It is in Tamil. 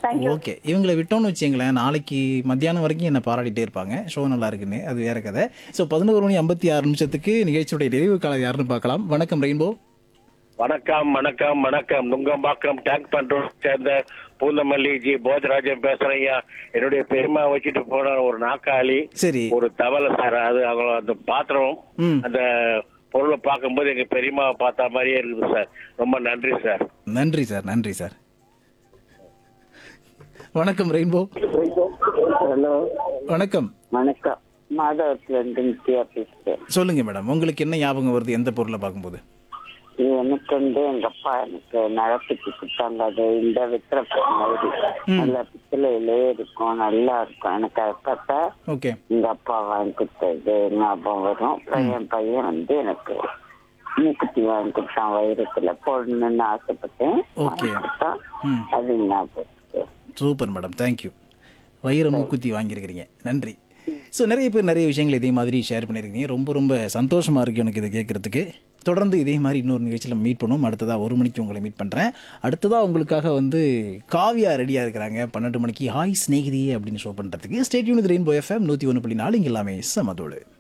தேங்க்யூ ஓகே இவங்களை விட்டோம்னு வச்சுங்களேன் நாளைக்கு மத்தியானம் வரைக்கும் என்ன பாராட்டிட்டே இருப்பாங்க ஷோ நல்லா இருக்குன்னு அது வேற கதை ஸோ பதினோரு மணி ஐம்பத்தி ஆறு நிமிஷத்துக்கு நிகழ்ச்சியுடைய நிறைவு காலம் யாருன்னு பார்க்கலாம் வணக்கம் ரெயின்போ வணக்கம் வணக்கம் வணக்கம் நுங்கம்பாக்கம் டேங்க் பண்றோம் சேர்ந்த பூந்தமல்லி ஜி போஜராஜன் பேசுறேன் ஐயா என்னுடைய பெருமா வச்சுட்டு போன ஒரு நாக்காளி சரி ஒரு தவளை சார் அது அவங்க அந்த பாத்திரம் ம். அந்த பொருளை பார்க்கும்போது எங்க பெரியம்மாவை பார்த்த மாதிரியே இருக்குது சார் ரொம்ப நன்றி சார் நன்றி சார் நன்றி சார் வணக்கம் ரெயின்போ ஹலோ வணக்கம் வணக்கம் மாதவத்துல இருந்து நித்யா பேசுறேன் சொல்லுங்க மேடம் உங்களுக்கு என்ன ஞாபகம் வருது எந்த பொருளை பார்க்கும்போது எனக்கு வந்து எங்க அப்பா எனக்கு நழப்பிச்சு கொடுத்தாங்க அது இந்த வித்திர மாதிரி நல்ல பித்தளையிலே இருக்கும் நல்லா இருக்கும் எனக்கு அதை பார்த்தா ஓகே எங்க அப்பா வாங்கி கொடுத்தது ஞாபகம் வரும் பையன் பையன் வந்து எனக்கு மூக்குத்தி வாங்கி கொடுத்தான் வைரத்துல போடணும்னு ஆசைப்பட்டேன் Okay. வாங்கி கொடுத்தான். ம். அது ஞாபகம் இருக்கு. சூப்பர் மேடம் தேங்க்யூ வைர மூக்குத்தி வாங்கியிருக்கிறீங்க நன்றி ஸோ நிறைய பேர் நிறைய விஷயங்கள் இதே மாதிரி ஷேர் பண்ணியிருக்கீங்க ரொம்ப ரொம்ப சந்தோஷமாக இருக்குது எனக்கு இதை கேட்குறதுக்கு தொடர்ந்து இதே மாதிரி இன்னொரு நிகழ்ச்சியில் மீட் பண்ணுவோம் அடுத்ததாக ஒரு மணிக்கு உங்களை மீட் பண்ணுறேன் அடுத்ததாக உங்களுக்காக வந்து காவியா ரெடியாக இருக்கிறாங்க பன்னெண்டு மணிக்கு ஹாய் ஸ்நேகிதியே அப்படின்னு ஷோ பண்ணுறதுக்கு ஸ்டேட் யூனிட் ரெயின்போ எஃப்எம் நூற்றி ஒன்று புள்ளி நாலு இங்கே எல்லாமே சமதோடு